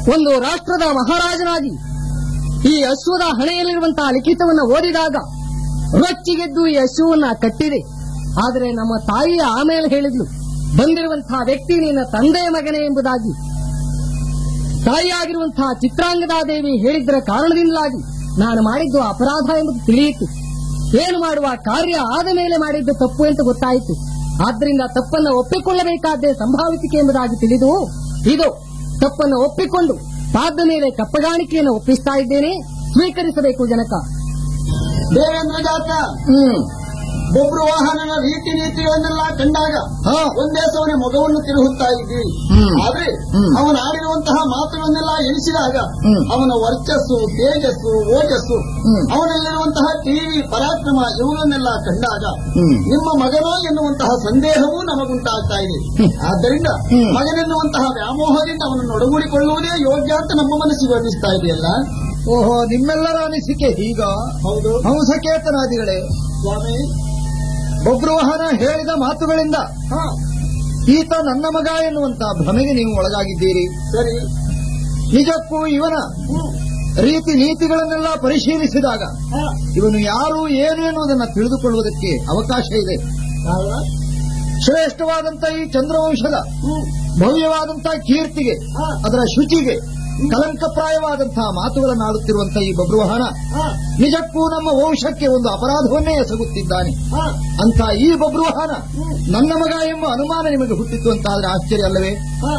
ಒಂದು ರಾಷ್ಟ್ರದ ಮಹಾರಾಜನಾಗಿ ಈ ಅಶ್ವದ ಹಣೆಯಲ್ಲಿರುವಂತಹ ಲಿಖಿತವನ್ನು ಓದಿದಾಗ ರೊಚ್ಚಿಗೆದ್ದು ಈ ಅಶ್ವವನ್ನ ಕಟ್ಟಿದೆ ಆದರೆ ನಮ್ಮ ತಾಯಿ ಆಮೇಲೆ ಹೇಳಿದ್ಲು ಬಂದಿರುವಂತಹ ವ್ಯಕ್ತಿ ನಿನ್ನ ತಂದೆಯ ಮಗನೇ ಎಂಬುದಾಗಿ ತಾಯಿಯಾಗಿರುವಂತಹ ಚಿತ್ರಾಂಗದಾದೇವಿ ಹೇಳಿದ್ದರ ಕಾರಣದಿಂದಾಗಿ ನಾನು ಮಾಡಿದ್ದು ಅಪರಾಧ ಎಂಬುದು ತಿಳಿಯಿತು ಏನು ಮಾಡುವ ಕಾರ್ಯ ಆದ ಮೇಲೆ ಮಾಡಿದ್ದು ತಪ್ಪು ಅಂತ ಗೊತ್ತಾಯಿತು ಆದ್ದರಿಂದ ತಪ್ಪನ್ನು ಒಪ್ಪಿಕೊಳ್ಳಬೇಕಾದ್ದೇ ಸಂಭಾವಿಸಿಕೆ ಎಂಬುದಾಗಿ ತಿಳಿದು ಇದು ತಪ್ಪನ್ನು ಒಪ್ಪಿಕೊಂಡು ಪಾದ ಮೇಲೆ ಕಪ್ಪಗಾಣಿಕೆಯನ್ನು ಒಪ್ಪಿಸ್ತಾ ಇದ್ದೇನೆ ಸ್ವೀಕರಿಸಬೇಕು ಜನಕ ದೇವೇಂದ್ರ ಜಾತ ಹ್ಮ್ ಬೊಬ್ರು ವಾಹನನ ರೀತಿ ನೀತಿಗಳನ್ನೆಲ್ಲ ಕಂಡಾಗ ಹಾ. ಒಂದೇ ಸವನೆ ಮೊಗವನ್ನು ತಿರುಗುತ್ತಾ ಇದ್ದೀವಿ ಹ್ಮ್. ಆದ್ರೆ ಹ್ಮ್. ಅವನ ಆಡಿರುವಂತಹ ಮಾತುಗಳನ್ನೆಲ್ಲ ಎಣಿಸಿದಾಗ ಹ್ಮ್. ಅವನ ವರ್ಚಸ್ಸು ತೇಜಸ್ಸು ಓಜಸ್ಸು ಹ್ಮ್. ಅವನಲ್ಲಿರುವಂತಹ ಟಿವಿ ಪರಾಕ್ರಮ ಇವುಗಳನ್ನೆಲ್ಲ ಕಂಡಾಗ ಹ್ಮ್. ನಿಮ್ಮ ಮಗನೋ ಎನ್ನುವಂತಹ ಸಂದೇಹವೂ ನಮಗುಂಟಾಗ್ತಾ ಇದೆ ಹ್ಮ್. ಆದ್ದರಿಂದ ಹ್ಮ್. ಮಗನೆನ್ನುವಂತಹ ವ್ಯಾಮೋಹದಿಂದ ಅವನನ್ನು ಒಡಗೂಡಿಕೊಳ್ಳುವುದೇ ಯೋಗ್ಯ ಅಂತ ನಮ್ಮ ಮನಸ್ಸಿಗೆ ಅನ್ನಿಸ್ತಾ ಇದೆಯಲ್ಲ ಓಹೋ ನಿಮ್ಮೆಲ್ಲರ ಅನಿಸಿಕೆ ಹೀಗ ಹೌದು ಹಂಸಕೇತನಾದಿಗಳೇ ಸ್ವಾಮಿ ಬೊಬ್ರುವಾಹನ ಹೇಳಿದ ಮಾತುಗಳಿಂದ ಹಾ ಈತ ನನ್ನ ಮಗ ಎನ್ನುವಂತ ಭ್ರಮೆಗೆ ನೀವು ಒಳಗಾಗಿದ್ದೀರಿ ಸರಿ ನಿಜಕ್ಕೂ ಇವನ ಹ್ಮ್. ರೀತಿ ನೀತಿಗಳನ್ನೆಲ್ಲ ಪರಿಶೀಲಿಸಿದಾಗ ಹಾ ಇವನು ಯಾರು ಏನು ಎನ್ನುವುದನ್ನು ತಿಳಿದುಕೊಳ್ಳುವುದಕ್ಕೆ ಅವಕಾಶ ಇದೆ ಕಾರಣ? ಶ್ರೇಷ್ಠವಾದಂತ ಈ ಚಂದ್ರವಂಶದ ಹ್ಮ್. ಭವ್ಯವಾದಂತಹ ಕೀರ್ತಿಗೆ ಹಾ. ಅದರ ಶುಚಿಗೆ ಕಲಂಕಪ್ರಾಯವಾದಂತಹ ಮಾತುಗಳನ್ನಾಡುತ್ತಿರುವಂತಹ ಈ ಬಬ್ರುವಾಹನ ಹಾ ನಿಜಕ್ಕೂ ನಮ್ಮ ವಂಶಕ್ಕೆ ಒಂದು ಅಪರಾಧವನ್ನೇ ಎಸಗುತ್ತಿದ್ದಾನೆ ಹಾ ಅಂತ ಈ ಬಬ್ರುವಾಹನ ನನ್ನ ಮಗ ಎಂಬ ಅನುಮಾನ ನಿಮಗೆ ಹುಟ್ಟಿತ್ತು ಅಂತಾದ್ರೆ ಆಶ್ಚರ್ಯ ಅಲ್ಲವೇ ಹಾ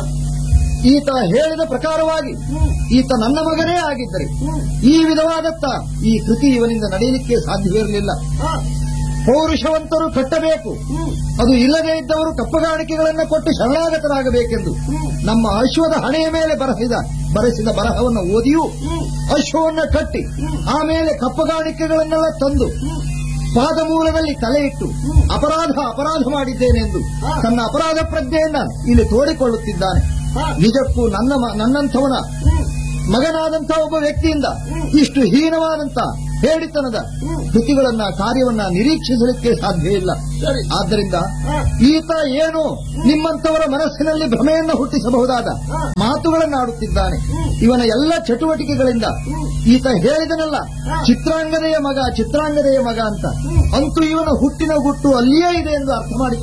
ಈತ ಹೇಳಿದ ಪ್ರಕಾರವಾಗಿ ಹ್ಮ್. ಈತ ನನ್ನ ಮಗನೇ ಆಗಿದ್ದರೆ ಹ್ಮ್. ಈ ವಿಧವಾದತ್ತ ಈ ಕೃತಿ ಇವನಿಂದ ನಡೆಯಲಿಕ್ಕೆ ಸಾಧ್ಯವಿರಲಿಲ್ಲ ಹಾ ಪೌರುಷವಂತರು ಕಟ್ಟಬೇಕು ಹ್ಮ್. ಅದು ಇಲ್ಲದೇ ಇದ್ದವರು ಕಪ್ಪಗಾಣಿಕೆಗಳನ್ನು ಕೊಟ್ಟು ಶರಣಾಗತರಾಗಬೇಕೆಂದು ಹ್ಮ್. ನಮ್ಮ ಅಶ್ವದ ಹಣೆಯ ಮೇಲೆ ಬರೆಸಿದ ಬರೆಸಿದ ಬರಹವನ್ನು ಓದಿಯೂ ಹ್ಮ್. ಅಶ್ವವನ್ನ ಕಟ್ಟಿ ಹ್ಮ್. ಆಮೇಲೆ ಕಪ್ಪಗಾಣಿಕೆಗಳನ್ನೆಲ್ಲ ತಂದು ಹ್ಮ್. ಪಾದಮೂಲದಲ್ಲಿ ತಲೆ ಇಟ್ಟು ಹ್ಮ್. ಅಪರಾಧ ಅಪರಾಧ ಮಾಡಿದ್ದೇನೆಂದು ಹಾ. ತನ್ನ ಅಪರಾಧ ಪ್ರಜ್ಞೆಯನ್ನ ಇಲ್ಲಿ ತೋಡಿಕೊಳ್ಳುತ್ತಿದ್ದಾನೆ ಹಾ ನಿಜಕ್ಕೂ ನನ್ನ ಮ- ನನ್ನಂಥವನ ಹ್ಮ್. ಮಗನಾದಂಥ ಒಬ್ಬ ವ್ಯಕ್ತಿಯಿಂದ ಹ್ಮ್. ಇಷ್ಟು ಹೀನವಾದಂತ ಹೇಳಿತನದ ಹ್ಮ್. ಕೃತಿಗಳನ್ನ ಕಾರ್ಯವನ್ನ ನಿರೀಕ್ಷಿಸಲಿಕ್ಕೆ ಸಾಧ್ಯ ಇಲ್ಲ ಸರಿ ಆದ್ದರಿಂದ ಹಾ ಈತ ಏನು ನಿಮ್ಮಂಥವರ ಮನಸ್ಸಿನಲ್ಲಿ ಭ್ರಮೆಯನ್ನು ಹುಟ್ಟಿಸಬಹುದಾದ ಹಾ. ಮಾತುಗಳನ್ನಾಡುತ್ತಿದ್ದಾನೆ ಹ್ಮ್. ಇವನ ಎಲ್ಲ ಚಟುವಟಿಕೆಗಳಿಂದ ಹ್ಮ್. ಈತ ಹೇಳಿದನಲ್ಲ ಹಾ. ಚಿತ್ರಾಂಗದೆಯ ಮಗ ಚಿತ್ರಾಂಗದೆಯ ಮಗ ಅಂತ ಹ್ಮ್. ಅಂತೂ ಇವನ ಹುಟ್ಟಿನ ಗುಟ್ಟು ಅಲ್ಲಿಯೇ ಇದೆ ಎಂದು ಅರ್ಥ ಮಾಡಿ